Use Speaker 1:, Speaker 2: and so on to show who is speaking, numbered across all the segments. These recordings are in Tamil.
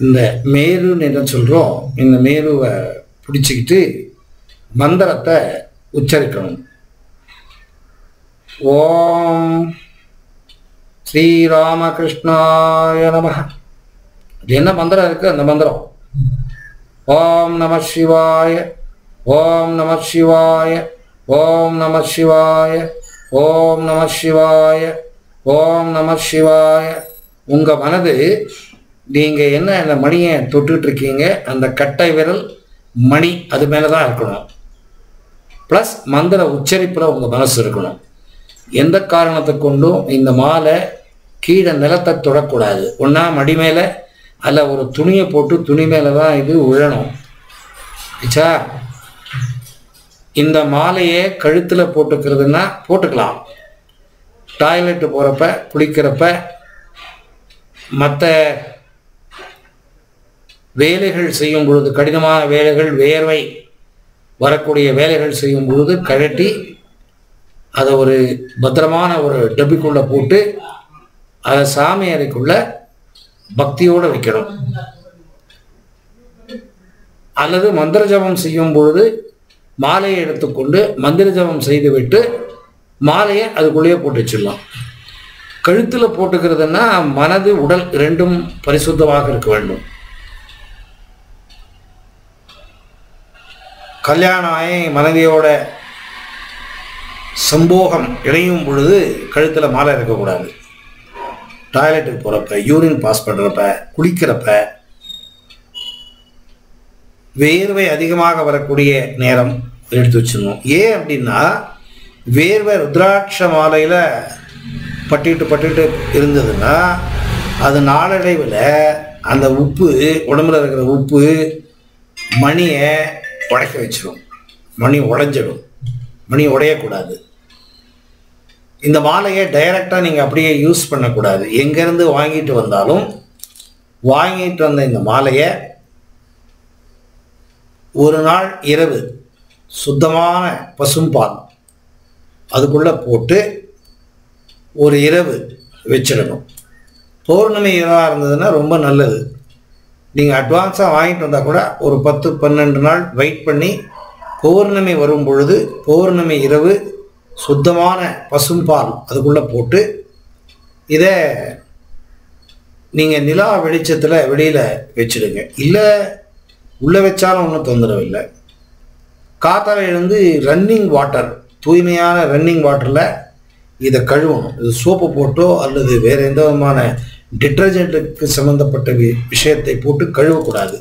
Speaker 1: இந்த மேருன்னு என்ன சொல்கிறோம் இந்த மேருவை பிடிச்சிக்கிட்டு மந்திரத்தை உச்சரிக்கணும் ஓம் ஸ்ரீராமகிருஷ்ணாய நம அது என்ன மந்திரம் இருக்கு அந்த மந்திரம் ஓம் நம சிவாய ஓம் நம சிவாய ஓம் நம சிவாய ஓம் நம சிவாய ஓம் நம சிவாய உங்க மனது நீங்க என்ன அந்த மணியை தொட்டுட்டு இருக்கீங்க அந்த கட்டை விரல் மணி அது மேல தான் இருக்கணும் ப்ளஸ் மந்திர உச்சரிப்புல உங்க மனசு இருக்கணும் எந்த காரணத்தை கொண்டும் இந்த மாலை கீழே நிலத்தை தொடக்கூடாது ஒன்றா மடி மேலே அல்ல ஒரு துணியை போட்டு துணி மேலே தான் இது விழணும் ஆச்சா இந்த மாலையை கழுத்தில் போட்டுக்கிறதுன்னா போட்டுக்கலாம் டாய்லெட்டு போகிறப்ப குளிக்கிறப்ப மற்ற வேலைகள் செய்யும் பொழுது கடினமான வேலைகள் வேர்வை வரக்கூடிய வேலைகள் செய்யும் பொழுது கழட்டி அதை ஒரு பத்திரமான ஒரு டப்பிக்குள்ளே போட்டு அதை சாமி அறைக்குள்ள பக்தியோடு வைக்கணும் அல்லது மந்திர ஜபம் செய்யும் பொழுது மாலையை எடுத்துக்கொண்டு மந்திர ஜபம் செய்துவிட்டு மாலையை அதுக்குள்ளேயே போட்டு வச்சிடலாம் கழுத்தில் போட்டுக்கிறதுன்னா மனது உடல் ரெண்டும் பரிசுத்தமாக இருக்க வேண்டும் கல்யாணம் ஆகி மனைவியோட சம்போகம் இணையும் பொழுது கழுத்தில் மாலை இருக்கக்கூடாது டாய்லெட்டுக்கு போகிறப்ப யூரின் பாஸ் பண்ணுறப்ப குளிக்கிறப்ப வேர்வை அதிகமாக வரக்கூடிய நேரம் எடுத்து வச்சிடணும் ஏன் அப்படின்னா வேர்வை ருத்ராட்ச மாலையில் பட்டிட்டு பட்டிட்டு இருந்ததுன்னா அது நாளடைவில் அந்த உப்பு உடம்புல இருக்கிற உப்பு மணியை உடைக்க வச்சிடும் மணி உடைஞ்சிடும் மணி உடையக்கூடாது இந்த மாலையை டைரெக்டாக நீங்கள் அப்படியே யூஸ் பண்ணக்கூடாது எங்கேருந்து வாங்கிட்டு வந்தாலும் வாங்கிட்டு வந்த இந்த மாலையை ஒரு நாள் இரவு சுத்தமான பசும்பால் அதுக்குள்ளே போட்டு ஒரு இரவு வச்சிடணும் பௌர்ணமி இரவாக இருந்ததுன்னா ரொம்ப நல்லது நீங்கள் அட்வான்ஸாக வாங்கிட்டு வந்தால் கூட ஒரு பத்து பன்னெண்டு நாள் வெயிட் பண்ணி பௌர்ணமி வரும் பொழுது பௌர்ணமி இரவு சுத்தமான பசும்பால் அதுக்குள்ளே போட்டு இதை நீங்கள் நிலா வெளிச்சத்தில் வெளியில் வச்சிடுங்க இல்லை உள்ளே வச்சாலும் ஒன்றும் தொந்தரவு இல்லை காத்தால எழுந்து ரன்னிங் வாட்டர் தூய்மையான ரன்னிங் வாட்டரில் இதை கழுவணும் இது சோப்பு போட்டோ அல்லது வேறு எந்த விதமான டிட்டர்ஜென்ட்டுக்கு சம்மந்தப்பட்ட வி- விஷயத்தை போட்டு கழுவக்கூடாது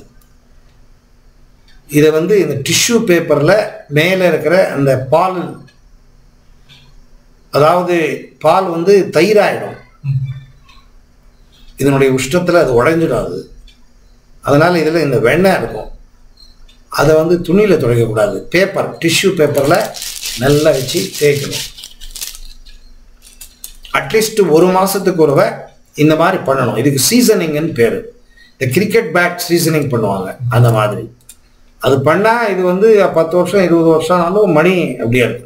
Speaker 1: இதை வந்து இந்த டிஷ்யூ பேப்பரில் மேலே இருக்கிற அந்த பால் அதாவது பால் வந்து தயிராயிடும் இதனுடைய உஷ்ணத்தில் அது உடைஞ்சிடும் அது அதனால் இதில் இந்த வெண்ணெய் இருக்கும் அதை வந்து துணியில் துடைக்கக்கூடாது பேப்பர் டிஷ்யூ பேப்பரில் நல்லா வச்சு தேய்க்கணும் அட்லீஸ்ட் ஒரு மாதத்துக்கு ஒருவை இந்த மாதிரி பண்ணணும் இதுக்கு சீசனிங்னு பேர் இந்த கிரிக்கெட் பேட் சீசனிங் பண்ணுவாங்க அந்த மாதிரி அது பண்ணால் இது வந்து பத்து வருஷம் இருபது வருஷம் ஆனாலும் மணி அப்படியே இருக்கும்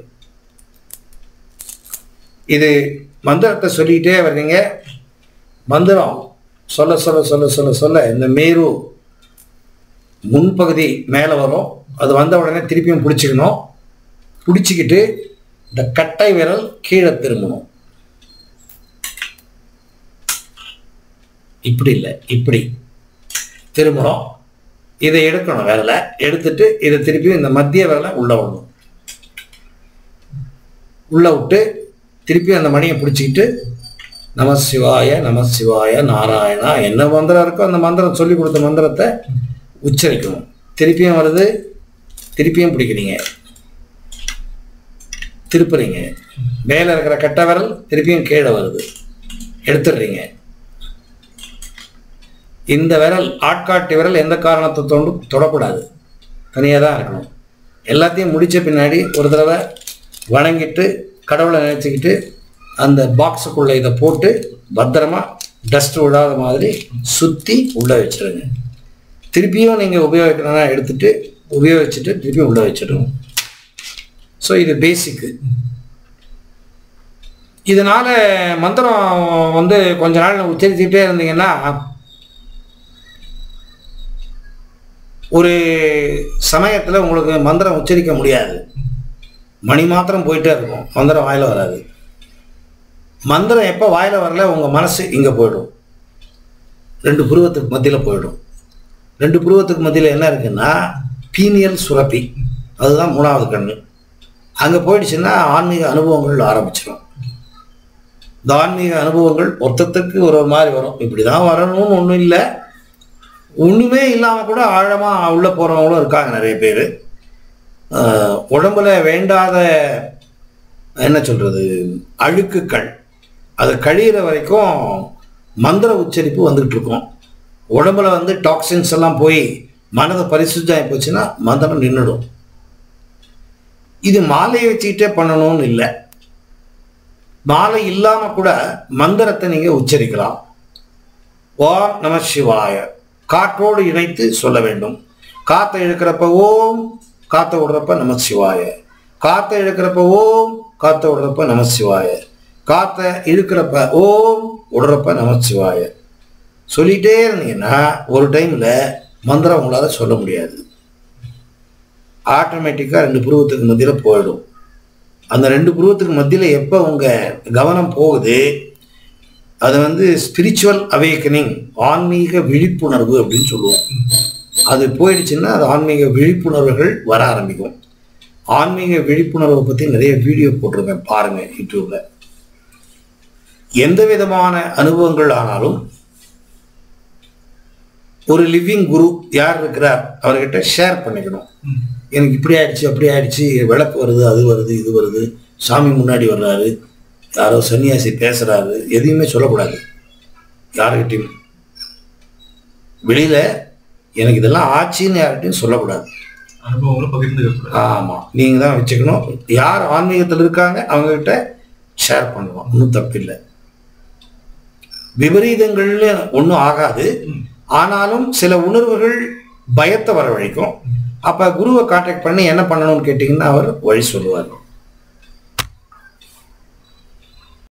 Speaker 1: இது மந்திரத்தை சொல்லிக்கிட்டே வர்றீங்க மந்திரம் சொல்ல சொல்ல சொல்ல சொல்ல சொல்ல இந்த மேரு முன்பகுதி மேலே வரும் அது வந்த உடனே திருப்பியும் பிடிச்சிக்கணும் பிடிச்சிக்கிட்டு இந்த கட்டை விரல் கீழே திரும்பணும் இப்படி இல்லை இப்படி திரும்பணும் இதை எடுக்கணும் விரல எடுத்துட்டு இதை திருப்பி இந்த மத்திய விரலை உள்ள விடணும் உள்ள விட்டு திருப்பி அந்த மணியை பிடிச்சிக்கிட்டு நம சிவாய நம சிவாய நாராயணா என்ன மந்திரம் இருக்கோ அந்த மந்திரம் சொல்லி கொடுத்த மந்திரத்தை உச்சரிக்கணும் திருப்பியும் வருது திருப்பியும் பிடிக்கிறீங்க திருப்புறீங்க மேலே இருக்கிற கட்டை விரல் திருப்பியும் கீழே வருது எடுத்துடுறீங்க இந்த விரல் ஆட்காட்டி விரல் எந்த காரணத்தை தோண்டும் தொடக்கூடாது தனியாக தான் இருக்கணும் எல்லாத்தையும் முடித்த பின்னாடி ஒரு தடவை வணங்கிட்டு கடவுளை நினச்சிக்கிட்டு அந்த பாக்ஸுக்குள்ளே இதை போட்டு பத்திரமா டஸ்ட் விடாத மாதிரி சுற்றி உள்ளே வச்சிருங்க திருப்பியும் நீங்கள் உபயோகிக்கிறதா எடுத்துட்டு உபயோகிச்சுட்டு திருப்பியும் உள்ளே வச்சிடணும் ஸோ இது பேசிக்கு இதனால மந்திரம் வந்து கொஞ்ச நாள் உச்சரிச்சுக்கிட்டே இருந்தீங்கன்னா ஒரு சமயத்தில் உங்களுக்கு மந்திரம் உச்சரிக்க முடியாது மணி மாத்திரம் போயிட்டே இருக்கும் மந்திரம் வாயில வராது மந்திரம் எப்போ வாயில வரல உங்கள் மனசு இங்கே போயிடும் ரெண்டு புருவத்துக்கு மத்தியில் போயிடும் ரெண்டு புருவத்துக்கு மத்தியில் என்ன இருக்குன்னா பீனியல் சுரப்பி அதுதான் மூணாவது கண்ணு அங்கே போயிடுச்சுன்னா ஆன்மீக அனுபவங்கள் ஆரம்பிச்சிடும் இந்த ஆன்மீக அனுபவங்கள் ஒருத்தத்துக்கு ஒரு ஒரு மாதிரி வரும் இப்படி தான் வரணும்னு ஒன்றும் இல்லை ஒன்றுமே இல்லாமல் கூட ஆழமாக உள்ளே போகிறவங்களும் இருக்காங்க நிறைய பேர் உடம்புல வேண்டாத என்ன சொல்கிறது அழுக்குக்கள் அது கழியிற வரைக்கும் மந்திர உச்சரிப்பு வந்துகிட்டு இருக்கும் உடம்புல வந்து டாக்ஸின்ஸ் எல்லாம் போய் மனதை பரிசுத்தாகி போச்சுன்னா மந்திரம் நின்றுடும் இது மாலையை வச்சுக்கிட்டே பண்ணணும்னு இல்லை மாலை இல்லாமல் கூட மந்திரத்தை நீங்கள் உச்சரிக்கலாம் ஓம் நம சிவாய காற்றோடு இணைத்து சொல்ல வேண்டும் காற்றை இழுக்கிறப்ப ஓம் காற்றை விடுறப்ப நம சிவாய காற்றை இழுக்கிறப்ப ஓம் காற்றை விடுறப்ப நம சிவாய காற்றை இழுக்கிறப்ப ஓம் விடுறப்ப நம சிவாய சொல்லிட்டே இருந்தீங்கன்னா ஒரு டைமில் மந்திரம் உங்களால் சொல்ல முடியாது ஆட்டோமேட்டிக்காக ரெண்டு புருவத்துக்கு மத்தியில் போயிடும் அந்த ரெண்டு புருவத்துக்கு மத்தியில் எப்போ உங்கள் கவனம் போகுது அது வந்து ஸ்பிரிச்சுவல் அவேக்கனிங் ஆன்மீக விழிப்புணர்வு அப்படின்னு சொல்லுவோம் அது போயிடுச்சுன்னா அது ஆன்மீக விழிப்புணர்வுகள் வர ஆரம்பிக்கும் ஆன்மீக விழிப்புணர்வை பற்றி நிறைய வீடியோ போட்டிருக்கேன் பாருங்கள் யூடியூப்பில் எந்த விதமான அனுபவங்கள் ஆனாலும் ஒரு லிவிங் குரு யார் இருக்கிறார் அவர்கிட்ட ஷேர் பண்ணிக்கணும் எனக்கு இப்படி ஆயிடுச்சு அப்படி ஆயிடுச்சு விளக்கு வருது அது வருது இது வருது சாமி முன்னாடி வர்றாரு யாரோ சன்னியாசி பேசுறாரு எதையுமே சொல்லக்கூடாது யாருக்கிட்டையும் வெளியில எனக்கு இதெல்லாம் ஆச்சுன்னு யார்கிட்டையும் சொல்லக்கூடாது
Speaker 2: அனுபவங்களை பகிர்ந்துக்க
Speaker 1: ஆமா நீங்க தான் வச்சுக்கணும் யார் ஆன்மீகத்தில் இருக்காங்க அவங்க கிட்ட ஷேர் பண்ணலாம் ஒன்றும் தப்பில்லை விபரீதங்கள்னு ஒன்றும் ஆகாது ஆனாலும் சில உணர்வுகள் பயத்தை வரவழைக்கும் அப்ப குருவை கான்டாக்ட் பண்ணி என்ன பண்ணணும்னு கேட்டிங்கன்னா அவர் வழி சொல்லுவார்